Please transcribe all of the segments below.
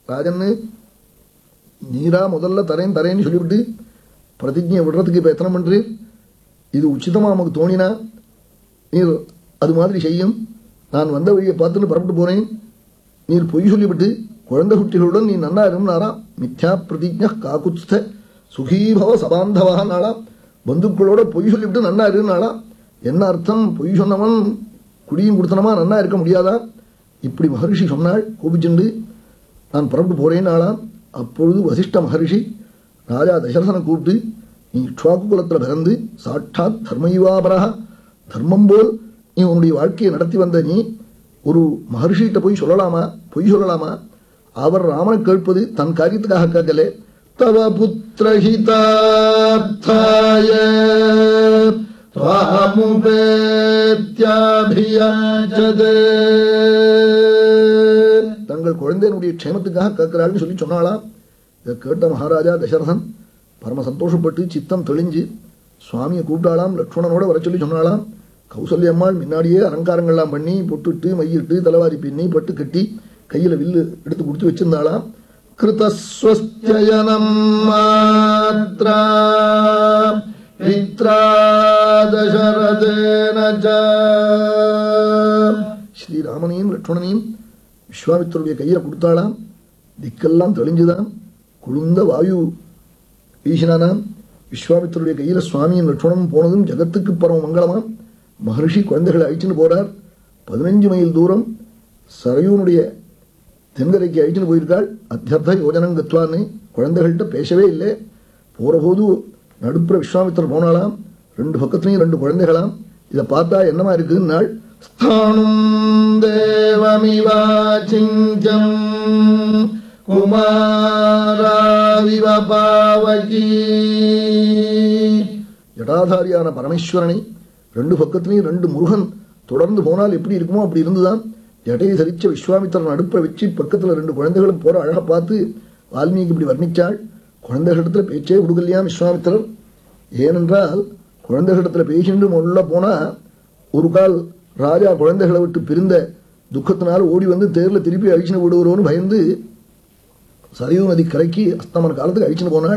ராஜன்னு நீரா முதல்ல தரேன் தரேன்னு சொல்லிவிட்டு பிரதிஜையை விடுறதுக்கு இப்போ எத்தனை பண்று இது உச்சிதமா நமக்கு தோணினா நீர் அது மாதிரி செய்யும் நான் வந்த வழியை பார்த்துன்னு புறப்பட்டு போறேன் நீர் பொய் சொல்லிவிட்டு குழந்தை குட்டிகளுடன் நீ நன்னா இருந்தாராம் மித்யா பிரதிஜா காக்குத்ஸ்த சுகீபவ சபாந்தவா நாளாம் பந்துக்களோட பொய் சொல்லிவிட்டு நன்னா இருந்தாளாம் என்ன அர்த்தம் பொய் சொன்னவன் குடியும் கொடுத்தனமா நன்னா இருக்க முடியாதா இப்படி மகரிஷி சொன்னாள் கோபிச்சுண்டு நான் புறப்பட்டு போறேன் ஆளாம் அப்பொழுது வசிஷ்ட மகரிஷி ராஜா தசரசனை கூப்பிட்டு நீ இக்ஷ்வாக்கு குலத்தில் பிறந்து சாட்சாத் தர்மயுவாபரா தர்மம் போல் நீ உன்னுடைய வாழ்க்கையை நடத்தி வந்த நீ ஒரு மகர்ஷிகிட்ட போய் சொல்லலாமா பொய் சொல்லலாமா அவர் ராமனை கேட்பது தன் காரியத்துக்காக கேட்கலே தவ புத்திரஹிதார்த்தாய தங்கள் குழந்தையினுடைய க்ஷேமத்துக்காக கேட்கிறாள்னு சொல்லி சொன்னாளாம் இதை கேட்ட மகாராஜா தசரதன் பரம சந்தோஷப்பட்டு சித்தம் தெளிஞ்சு சுவாமியை கூப்பிட்டாளாம் லக்ஷ்மணனோட வர சொல்லி சொன்னாளாம் கௌசல்ய அம்மாள் முன்னாடியே அலங்காரங்கள்லாம் பண்ணி பொட்டுட்டு மையிட்டு தலைவாரி பின்னி பட்டு கட்டி கையில வில்லு எடுத்து கொடுத்து வச்சிருந்தாளாம் கிருதஸ்வஸ்தியனம் மாத்ரா பித்ரா தசரதேன ச. ஸ்ரீராமனையும் லட்சுமணனையும் விஸ்வாமித்தருடைய கையில கொடுத்தாளாம் திக்கெல்லாம் தெளிஞ்சுதான் குளிர்ந்த வாயு வீசினானாம் விஸ்வாமித்தருடைய கையில சுவாமியும் லட்சுமணனும் போனதும் ஜகத்துக்கு பரம மங்களமாம் மகர்ஷி குழந்தைகளை அழிச்சுன்னு போறார் பதினஞ்சு மைல் தூரம் சரையூனுடைய தென்கரைக்கு அழிச்சுன்னு போயிருக்காள் அத்தியர்த்த யோஜனம் கத்வான்னு குழந்தைகள்கிட்ட பேசவே இல்லை போறபோது நடுப்புற விஸ்வாமித்தர் போனாலாம் ரெண்டு பக்கத்துலையும் ரெண்டு குழந்தைகளாம் இதை பார்த்தா என்னமா இருக்குன்னாள் ஸ்தானும் தேவமிவாச்சிஞ்சம் குமாராவிவ பாவகி ஜடாதாரியான பரமேஸ்வரனை ரெண்டு பக்கத்துலையும் ரெண்டு முருகன் தொடர்ந்து போனால் எப்படி இருக்குமோ அப்படி இருந்துதான் ஜடையை சரிச்ச விஸ்வாமித்திரன் நடுப்ப வச்சு பக்கத்துல ரெண்டு குழந்தைகளும் போற அழகா பார்த்து வால்மீகி இப்படி வர்ணிச்சாள் குழந்தைகளிடத்துல பேச்சே விடுகலையா விஸ்வாமித்திரர் ஏனென்றால் குழந்தைகளிடத்துல பேசிட்டு உள்ள போனா ஒரு கால் ராஜா குழந்தைகளை விட்டு பிரிந்த துக்கத்தினால் ஓடி வந்து தேர்ல திருப்பி அழிச்சுன்னு விடுவோன்னு பயந்து சரையூ நதி கரைக்கு அஸ்தமன காலத்துக்கு அழிச்சுன்னு போனாள்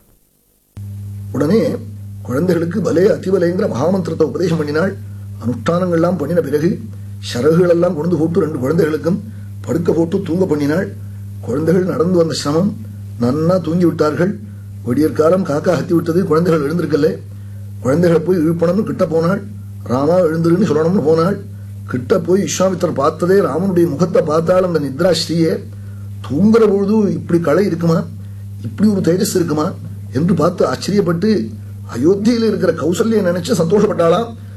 உடனே குழந்தைகளுக்கு பலே அதிபலேங்கிற மகாமந்திரத்தை உபதேசம் பண்ணினாள் அனுஷ்டானங்கள்லாம் பண்ணின பிறகு சரகுகள் எல்லாம் கொண்டு போட்டு ரெண்டு குழந்தைகளுக்கும் படுக்க போட்டு தூங்க பண்ணினாள் குழந்தைகள் நடந்து வந்த சிரமம் நன்னா தூங்கி விட்டார்கள் விடியற்காலம் காக்கா ஹத்தி விட்டது குழந்தைகள் எழுந்திருக்கல குழந்தைகளை போய் இழுப்பணும்னு கிட்ட போனாள் ராமா எழுந்துருன்னு சொல்லணும்னு போனாள் கிட்ட போய் விஸ்வாமித்தர் பார்த்ததே ராமனுடைய முகத்தை பார்த்தால் அந்த நித்ரா ஸ்ரீயே தூங்குற பொழுது இப்படி கலை இருக்குமா இப்படி ஒரு தேஜஸ் இருக்குமா என்று பார்த்து ஆச்சரியப்பட்டு அயோத்தியில் இருக்கிற கௌசல்யை நினைச்சு சந்தோஷப்பட்டாளாம்